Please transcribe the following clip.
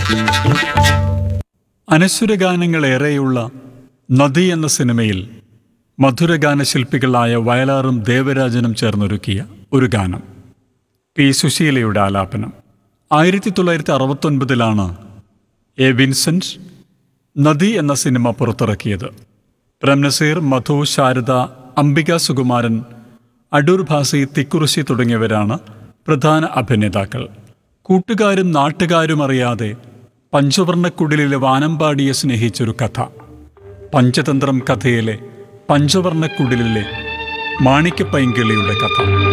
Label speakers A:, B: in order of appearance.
A: അനശ്വരഗാനങ്ങളേറെയുള്ള നദി എന്ന സിനിമയിൽ മധുരഗാന ശില്പികളായ വയലാറും ദേവരാജനും ചേർന്നൊരുക്കിയ ഒരു ഗാനം പി സുശീലയുടെ ആലാപനം ആയിരത്തി തൊള്ളായിരത്തി അറുപത്തൊൻപതിലാണ് എ വിൻസെന്റ് നദി എന്ന സിനിമ പുറത്തിറക്കിയത് പ്രംനസീർ മധു ശാരദ അംബിക സുകുമാരൻ അടൂർ ഭാസി തിക്കുറിശി തുടങ്ങിയവരാണ് പ്രധാന അഭിനേതാക്കൾ കൂട്ടുകാരും നാട്ടുകാരും അറിയാതെ പഞ്ചവർണ്ണക്കുടിലിലെ വാനമ്പാടിയെ സ്നേഹിച്ചൊരു കഥ പഞ്ചതന്ത്രം കഥയിലെ പഞ്ചവർണ്ണക്കുടിലിലെ മാണിക്യപ്പൈങ്കിളിയുടെ കഥ